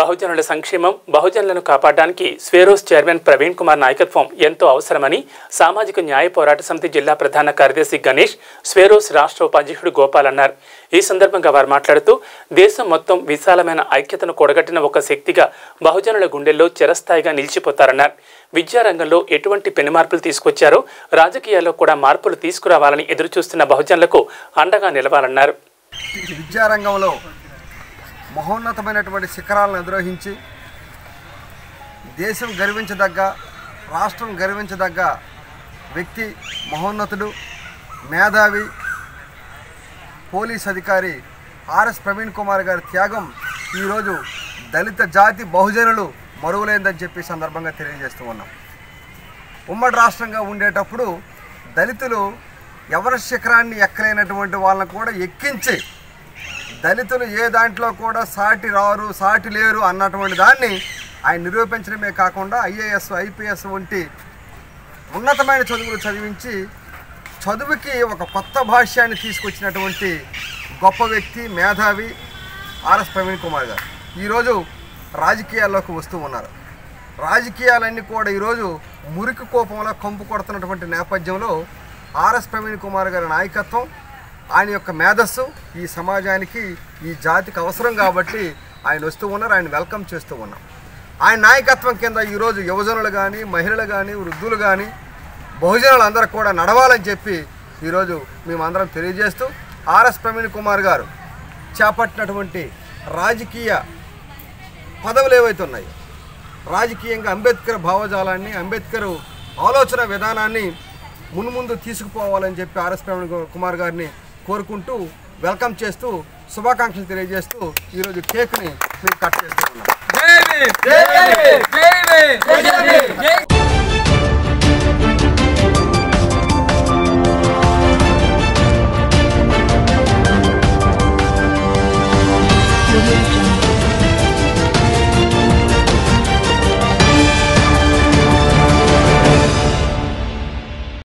బహుజనుల సంక్షేమం బహుజనులను కాపాడడానికి స్వేరోస్ చైర్మన్ ప్రవీణ్ కుమార్ నాయకత్వం ఎంతో అవసరమని సామాజిక న్యాయ పోరాట సమితి జిల్లా ప్రధాన కార్యదర్శి గణేష్ స్వేరోస్ రాష్ట్ర ఉపాధ్యక్షుడు గోపాల్ అన్నారు ఈ సందర్భంగా వారు మాట్లాడుతూ దేశం మొత్తం విశాలమైన ఐక్యతను కూడగట్టిన ఒక శక్తిగా బహుజనుల గుండెల్లో చిరస్థాయిగా నిలిచిపోతారన్నారు విద్యారంగంలో ఎటువంటి పెనుమార్పులు తీసుకొచ్చారో రాజకీయాల్లో కూడా మార్పులు తీసుకురావాలని ఎదురుచూస్తున్న బహుజనులకు అండగా నిలవాలన్నారు విద్యారంగంలో మహోన్నతమైనటువంటి శిఖరాలను అధిరోహించి దేశం గర్వించదగ్గ రాష్ట్రం గర్వించదగ్గ వ్యక్తి మహోన్నతుడు మేధావి పోలీస్ అధికారి ఆర్ఎస్ ప్రవీణ్ కుమార్ గారి త్యాగం ఈరోజు దళిత జాతి బహుజనులు మరువలేదని చెప్పి ఈ సందర్భంగా తెలియజేస్తూ ఉన్నాం ఉమ్మడి రాష్ట్రంగా ఉండేటప్పుడు దళితులు ఎవరి శిఖరాన్ని ఎక్కలేనటువంటి వాళ్ళని కూడా ఎక్కించి దళితులు ఏ దాంట్లో కూడా సాటి రారు సాటి లేరు అన్నటువంటి దాన్ని ఆయన నిరూపించడమే కాకుండా ఐఏఎస్ ఐపీఎస్ వంటి ఉన్నతమైన చదువులు చదివించి చదువుకి ఒక కొత్త భాష్యాన్ని తీసుకొచ్చినటువంటి గొప్ప వ్యక్తి మేధావి ఆర్ఎస్ ప్రవీణ్ కుమార్ గారు ఈరోజు రాజకీయాల్లోకి వస్తూ ఉన్నారు రాజకీయాలన్నీ కూడా ఈరోజు మురికి కోపంలో కంపు కొడుతున్నటువంటి నేపథ్యంలో ఆర్ఎస్ ప్రవీణ్ కుమార్ గారి నాయకత్వం ఆయన యొక్క మేధస్సు ఈ సమాజానికి ఈ జాతికి అవసరం కాబట్టి ఆయన వస్తూ ఉన్నారు ఆయన వెల్కమ్ చేస్తూ ఉన్నాం ఆయన నాయకత్వం కింద ఈరోజు యువజనులు కానీ మహిళలు కానీ వృద్ధులు కానీ బహుజనులు అందరూ కూడా నడవాలని చెప్పి ఈరోజు మేమందరం తెలియజేస్తూ ఆర్ఎస్ ప్రవీణ్ కుమార్ గారు చేపట్టినటువంటి రాజకీయ పదవులు ఏవైతే ఉన్నాయో రాజకీయంగా అంబేద్కర్ భావజాలాన్ని అంబేద్కర్ ఆలోచన విధానాన్ని మున్ముందు తీసుకుపోవాలని చెప్పి ఆర్ఎస్ ప్రవీణ్ కుమార్ గారిని కోరుకుంటూ వెల్కమ్ చేస్తూ శుభాకాంక్షలు తెలియజేస్తూ ఈరోజు కేక్ని మీరు కట్ చేస్తూ ఉన్నాం జై భీమ్! జై భీమ్! జై భీమ్! జై భీమ్!